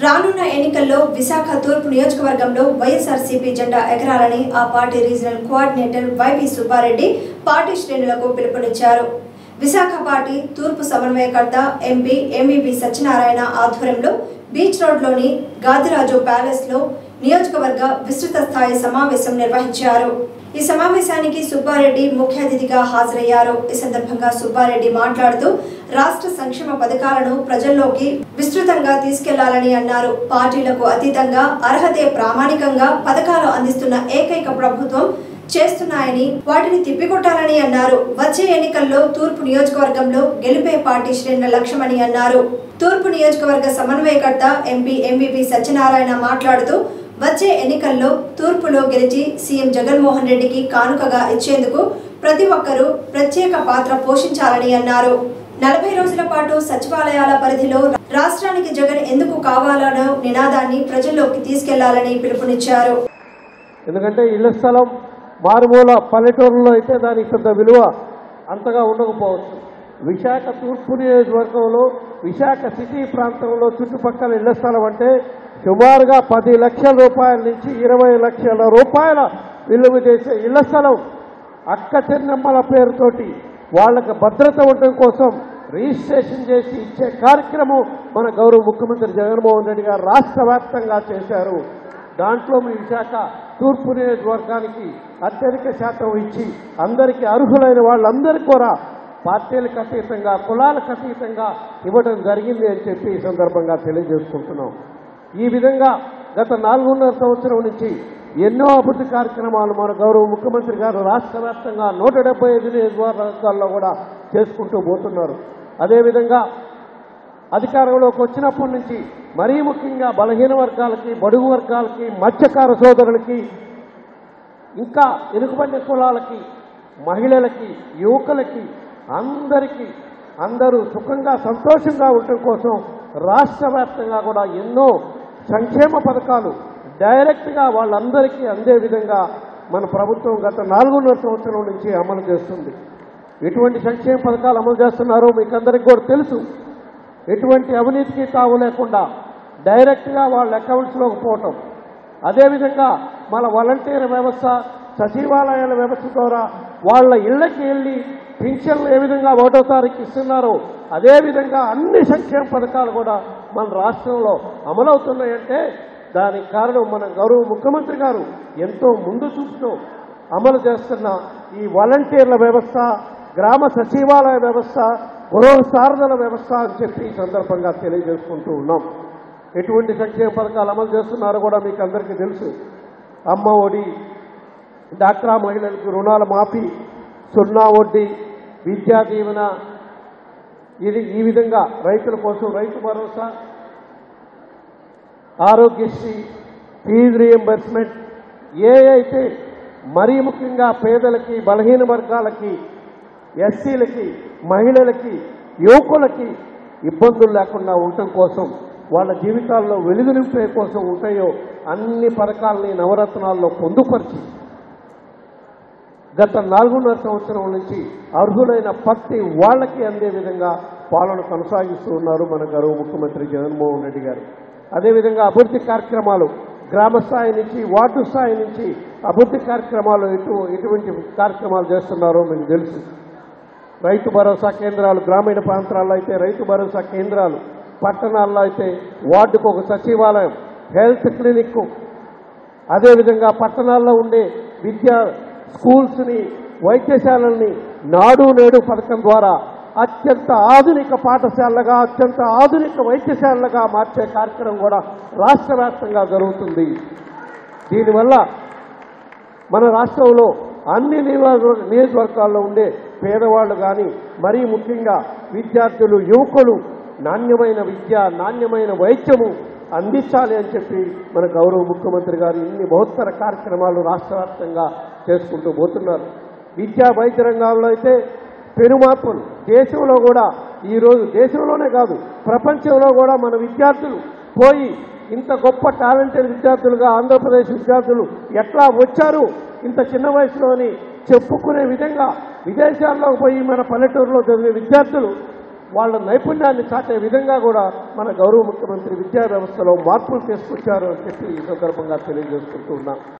రానున్న ఎన్నికల్లో విశాఖ తూర్పు నియోజకవర్గంలో వైఎస్ఆర్సీపీ జెండా ఎగరాలని ఆ party regional coordinator YV Subba Reddy party శ్రేణులకు పిలుపునిచ్చారు విశాఖ పార్టీ తూర్పు సమన్వయకర్త ఎంపీ ఎంవివి సత్యనారాయణ ఆధ్వర్యంలో బీచ్ రోడ్లోని గాదిరాజు ప్యాలెస్లో నియోజకవర్గ విస్తృత స్థాయి సమావేశం నిర్వహించారు ఈ సమావేశానికి సుబ్బారెడ్డి ముఖ్య అతిథిగా హాజరయ్యారు ఈ సందర్భంగా సుబ్బారెడ్డి మాట్లాడుతూ రాష్ట్ర సంక్షేమ పథకాలను ప్రజల్లోకి విస్తృతంగా తీసుకెళ్లాలని అన్నారు పార్టీలకు అతీతంగా అర్హతే ప్రామాణికంగా పథకాలు అందిస్తున్న ఏకైక ప్రభుత్వం చేస్తున్నాయని వాటిని తిప్పికొట్టాలని అన్నారు వచ్చే ఎన్నికల్లో తూర్పు నియోజకవర్గంలో గెలిపే పార్టీ శ్రేణుల లక్ష్యమని అన్నారు తూర్పు నియోజకవర్గ సమన్వయకర్త ఎంపీ ఎంవిపి సత్యనారాయణ మాట్లాడుతూ వచ్చే ఎన్నికల్లో తూర్పులో గెలిచి సీఎం జగన్మోహన్ రెడ్డికి కానుకగా ఇచ్చేందుకు ప్రతి ఒక్కరూ ప్రత్యేక పాత్ర పోషించాలని అన్నారు నలభై రోజుల పాటు సచివాలయాల పరిధిలో రాష్ట్రానికి జగన్ ఎందుకు కావాలనో నినాదాన్ని ప్రజల్లోకి తీసుకెళ్లాలని పిలుపునిచ్చారు ఎందుకంటే ఇళ్ల స్థలం మారుమూల పల్లెటూరులో అయితే దానికి పెద్ద విలువ అంతగా ఉండకపోవచ్చు విశాఖ తూర్పు నియోజకవర్గంలో విశాఖ సిటీ ప్రాంతంలో చుట్టుపక్కల ఇళ్ల స్థలం అంటే సుమారుగా పది లక్షల రూపాయల నుంచి ఇరవై లక్షల రూపాయల విలువ చేసే ఇళ్ల స్థలం అక్క చెన్నమ్మల పేరుతోటి వాళ్ళకి భద్రత ఉండడం కోసం రిజిస్ట్రేషన్ చేసి ఇచ్చే కార్యక్రమం మన గౌరవ ముఖ్యమంత్రి జగన్మోహన్ రెడ్డి గారు రాష్ట్ర వ్యాప్తంగా చేశారు దాంట్లో మీ విశాఖ తూర్పు నియోజకవర్గానికి అత్యధిక శాతం ఇచ్చి అందరికీ అర్హులైన వాళ్ళందరికీ కూడా పార్టీలకు అతీతంగా కులాలకు అతీతంగా ఇవ్వడం జరిగింది అని చెప్పి ఈ సందర్భంగా తెలియజేసుకుంటున్నాం ఈ విధంగా గత నాలుగున్నర సంవత్సరం నుంచి ఎన్నో అభివృద్ధి కార్యక్రమాలు మన గౌరవ ముఖ్యమంత్రి గారు రాష్ట్ర వ్యాప్తంగా నూట డెబ్బై ఐదు నియోజకవర్గాల్లో కూడా చేసుకుంటూ పోతున్నారు అదేవిధంగా అధికారంలోకి వచ్చినప్పటి నుంచి మరీ ముఖ్యంగా బలహీన వర్గాలకి బడుగు వర్గాలకి మత్స్యకార సోదరులకి ఇంకా వెనుకబడిన కులాలకి మహిళలకి యువకులకి అందరికీ అందరూ సుఖంగా సంతోషంగా ఉండటం కోసం రాష్ట్ర వ్యాప్తంగా కూడా ఎన్నో సంక్షేమ పథకాలు డైరెక్ట్గా వాళ్ళందరికీ అందే విధంగా మన ప్రభుత్వం గత నాలుగున్నర సంవత్సరం నుంచి అమలు చేస్తుంది ఎటువంటి సంక్షేమ పథకాలు అమలు చేస్తున్నారో మీకు అందరికీ కూడా తెలుసు ఎటువంటి అవినీతికి తావు లేకుండా డైరెక్ట్గా వాళ్ళ అకౌంట్స్లోకి పోవటం అదేవిధంగా మన వాలంటీర్ వ్యవస్థ సచివాలయాల వ్యవస్థ ద్వారా వాళ్ళ ఇళ్లకి వెళ్ళి పింఛన్లు ఏ విధంగా ఒకటో తారీఖు ఇస్తున్నారో అదేవిధంగా అన్ని సంక్షేమ పథకాలు కూడా మన రాష్ట్రంలో అమలవుతున్నాయంటే దానికి కారణం మన గౌరవ ముఖ్యమంత్రి గారు ఎంతో ముందు చూపుతూ అమలు చేస్తున్న ఈ వాలంటీర్ల వ్యవస్థ గ్రామ సచివాలయ వ్యవస్థ గృహ సారథుల వ్యవస్థ అని చెప్పి ఈ సందర్భంగా తెలియజేసుకుంటూ ఉన్నాం ఎటువంటి సంక్షేమ పథకాలు అమలు చేస్తున్నారో కూడా మీకు అందరికీ తెలుసు అమ్మ ఒడి డాక్రా మహిళలకు రుణాల మాఫీ సున్నా వడ్డీ విద్యా దీవెన ఇది ఈ విధంగా రైతుల కోసం రైతు భరోసా ఆరోగ్యశ్రీ ఫీజు రియంబర్స్మెంట్ ఏ అయితే మరీ ముఖ్యంగా పేదలకి బలహీన వర్గాలకి ఎస్సీలకి మహిళలకి యువకులకి ఇబ్బందులు లేకుండా ఉండటం కోసం వాళ్ళ జీవితాల్లో వెలుగు నింపే కోసం ఉంటాయో అన్ని పథకాలని నవరత్నాల్లో పొందుపరిచి గత నాలుగున్నర సంవత్సరం నుంచి అర్హులైన ప్రతి వాళ్ళకి అందే విధంగా పాలన కొనసాగిస్తూ ఉన్నారు మన గౌరవ ముఖ్యమంత్రి జగన్మోహన్ రెడ్డి గారు అదేవిధంగా అభివృద్ధి కార్యక్రమాలు గ్రామ స్థాయి నుంచి వార్డు స్థాయి నుంచి అభివృద్ధి కార్యక్రమాలు ఎటు ఎటువంటి కార్యక్రమాలు చేస్తున్నారో మీకు తెలుసు రైతు భరోసా కేంద్రాలు గ్రామీణ ప్రాంతాల్లో అయితే రైతు భరోసా కేంద్రాలు పట్టణాల్లో అయితే వార్డుకు ఒక సచివాలయం హెల్త్ క్లినిక్ అదేవిధంగా పట్టణాల్లో ఉండే విద్యా స్కూల్స్ని వైద్యశాలల్ని నాడు నేడు పథకం ద్వారా అత్యంత ఆధునిక పాఠశాలగా అత్యంత ఆధునిక వైద్యశాలగా మార్చే కార్యక్రమం కూడా రాష్ట్ర వ్యాప్తంగా జరుగుతుంది దీనివల్ల మన రాష్ట్రంలో అన్ని నియోజక- నియోజకవర్గాల్లో ఉండే పేదవాళ్ళు కానీ మరీ ముఖ్యంగా విద్యార్థులు యువకులు నాణ్యమైన విద్య నాణ్యమైన వైద్యము అందించాలి అని చెప్పి మన గౌరవ ముఖ్యమంత్రి గారు ఇన్ని బహుత్తర కార్యక్రమాలు రాష్ట్ర వ్యాప్తంగా చేసుకుంటూ పోతున్నారు విద్యా వైద్య రంగాల్లో అయితే పెనుమార్పులు దేశంలో కూడా ఈరోజు దేశంలోనే కాదు ప్రపంచంలో కూడా మన విద్యార్థులు పోయి ఇంత గొప్ప టాలెంటెడ్ విద్యార్థులుగా ఆంధ్రప్రదేశ్ విద్యార్థులు ఎట్లా వచ్చారు ఇంత చిన్న వయసులోని చెప్పుకునే విధంగా విదేశాల్లో పోయి మన పల్లెటూరులో చదివే విద్యార్థులు వాళ్ళ నైపుణ్యాన్ని చాటే విధంగా కూడా మన గౌరవ ముఖ్యమంత్రి విద్యా వ్యవస్థలో మార్పులు తీసుకొచ్చారు అని చెప్పి ఈ సందర్భంగా తెలియజేసుకుంటూ ఉన్నాం